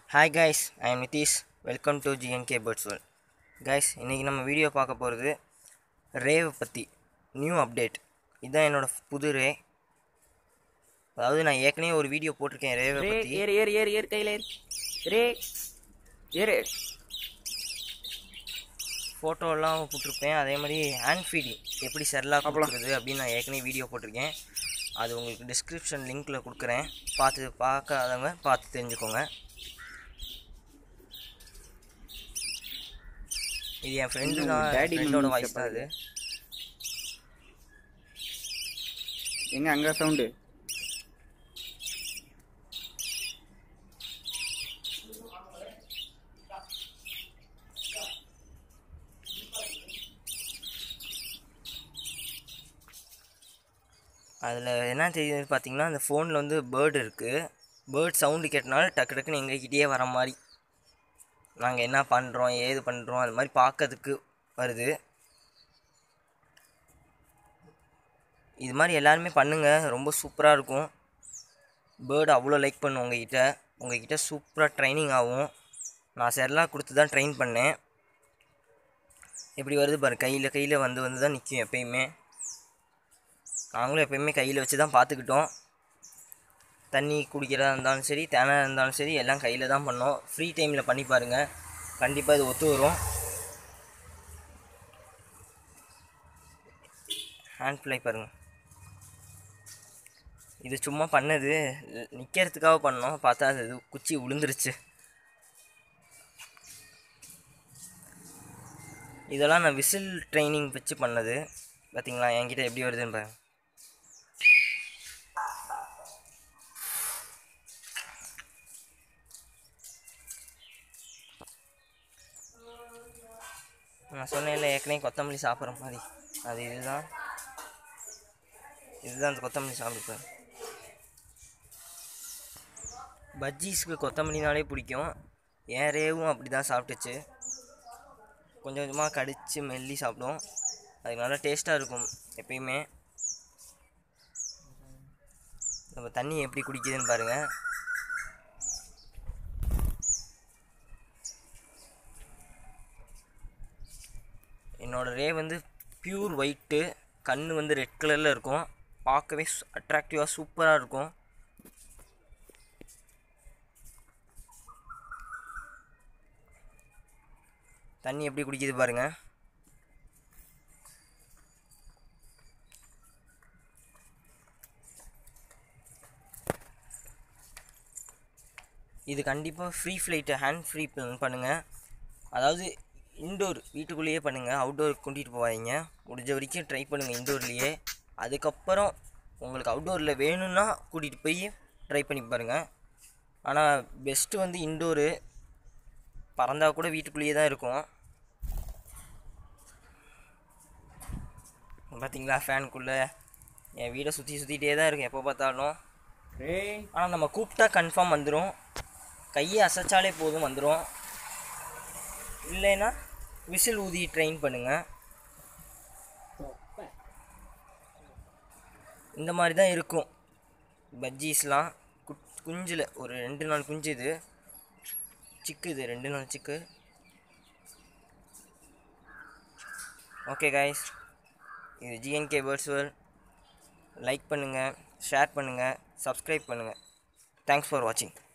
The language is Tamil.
hi guys I am Nitish welcome to GNK birds world guys இன்றைக்கி நம்ம வீடியோ பார்க்க போகிறது ரேவ் பற்றி நியூ அப்டேட் இதுதான் என்னோட புது ரே அதாவது நான் ஏற்கனவே ஒரு வீடியோ போட்டிருக்கேன் ரேவை ரே பற்றி ஏறு ஏறு ஏறு ஏறு கையில் ஏறு ரே ஏறு ஃபோட்டோலாம் போட்டிருப்பேன் அதே மாதிரி ஹேண்ட் ஃபீடிங் எப்படி செரலாக கொடுக்குறது அப்படின்னு நான் ஏற்கனவே வீடியோ போட்டிருக்கேன் அது உங்களுக்கு டிஸ்கிரிப்ஷன் லிங்க்கில் கொடுக்குறேன் பார்த்து பார்க்காதவங்க பார்த்து தெரிஞ்சுக்கோங்க இது என் ஃப்ரெண்டு இன்னும் தான் daddy ஃப்ரெண்டோட moment வாய்ஸ் தான் அது எங்க அங்க சவுண்டு அதில் என்ன தெரியுது பார்த்தீங்கன்னா அந்த ஃபோனில் வந்து பேர்டு இருக்குது பேர்ட் சவுண்டு கேட்டனால டக்கு டக்குன்னு எங்ககிட்டயே வர மாதிரி நாங்கள் என்ன பண்ணுறோம் ஏது பண்ணுறோம் அது மாதிரி பார்க்கறதுக்கு வருது இது மாதிரி எல்லாருமே பண்ணுங்கள் ரொம்ப சூப்பராக இருக்கும் பேர்டு அவ்வளோ லைக் பண்ணும் உங்ககிட்ட உங்ககிட்ட சூப்பராக ட்ரைனிங் ஆகும் நான் செரலாக கொடுத்து தான் ட்ரெயின் பண்ணேன் எப்படி வருது பாரு கையில் கையில் வந்து வந்து தான் நிற்கும் எப்பயுமே நாங்களும் எப்பயுமே கையில் வச்சு தான் பார்த்துக்கிட்டோம் தண்ணி குடிக்கிறதா இருந்தாலும் சரி தேனை இருந்தாலும் சரி எல்லாம் கையில் தான் பண்ணோம் ஃப்ரீ டைமில் பண்ணி பாருங்கள் கண்டிப்பாக இது ஒத்து வரும் ஹேண்ட் ஃப்ளை பாருங்கள் இது சும்மா பண்ணது நிற்கிறதுக்காக பண்ணோம் பார்த்தா அது இது குச்சி விழுந்துருச்சு இதெல்லாம் நான் விசில் ட்ரைனிங் வச்சு பண்ணது பார்த்தீங்களா என்கிட்ட எப்படி வருதுன்னு பாருங்க நான் சொன்னேன்ல ஏற்கனவே கொத்தமல்லி சாப்பிட்ற மாதிரி அது இதுதான் இதுதான் அந்த கொத்தமல்லி சாப்பிடுப்பேன் பஜ்ஜீஸ்க்கு கொத்தமல்லினாலே பிடிக்கும் என் ரேவும் அப்படி தான் சாப்பிட்டுச்சு கொஞ்சம் கொஞ்சமாக கடித்து மெல்லி சாப்பிடும் அது நல்லா டேஸ்ட்டாக இருக்கும் எப்பயுமே நம்ம தண்ணி எப்படி குடிக்குதுன்னு பாருங்கள் என்னோட ரே வந்து பியூர் ஒயிட்டு கண் வந்து ரெட் கலரில் இருக்கும் பார்க்கவே அட்ராக்டிவாக சூப்பராக இருக்கும் தண்ணி எப்படி குடிக்குது பாருங்க இது கண்டிப்பாக ஃப்ரீ ஃப்ளைட்டு ஹேண்ட் ஃப்ரீ பண்ணுங்கள் அதாவது இன்டோர் வீட்டுக்குள்ளேயே பண்ணுங்கள் அவுட்டோர் கூட்டிகிட்டு போகாதீங்க முடிஞ்ச வரைக்கும் ட்ரை பண்ணுங்கள் இன்டோர்லேயே அதுக்கப்புறம் உங்களுக்கு அவுட்டோரில் வேணும்னா கூட்டிகிட்டு போய் ட்ரை பண்ணி பாருங்கள் ஆனால் பெஸ்ட்டு வந்து இன்டோரு பறந்தா கூட வீட்டுக்குள்ளேயே தான் இருக்கும் பார்த்தீங்களா ஃபேனுக்குள்ளே என் வீடை சுற்றி சுற்றிட்டே தான் இருக்கும் எப்போ பார்த்தாலும் ரே ஆனால் நம்ம கூப்பிட்டா கன்ஃபார்ம் வந்துடும் கையை அசைச்சாலே போதும் வந்துடும் இல்லைன்னா விசில் ஊதி ட்ரெயின் பண்ணுங்கள் இந்த மாதிரி தான் இருக்கும் பஜ்ஜீஸ்லாம் குட் குஞ்சில் ஒரு ரெண்டு நாள் குஞ்சு இது சிக்கு இது ரெண்டு நாள் சிக்கு ஓகே காய்ஸ் இது ஜிஎன்கே பேர்ட்ஸ் வேர்ல்ட் லைக் பண்ணுங்கள் ஷேர் பண்ணுங்கள் சப்ஸ்கிரைப் பண்ணுங்கள் தேங்க்ஸ் ஃபார் வாட்சிங்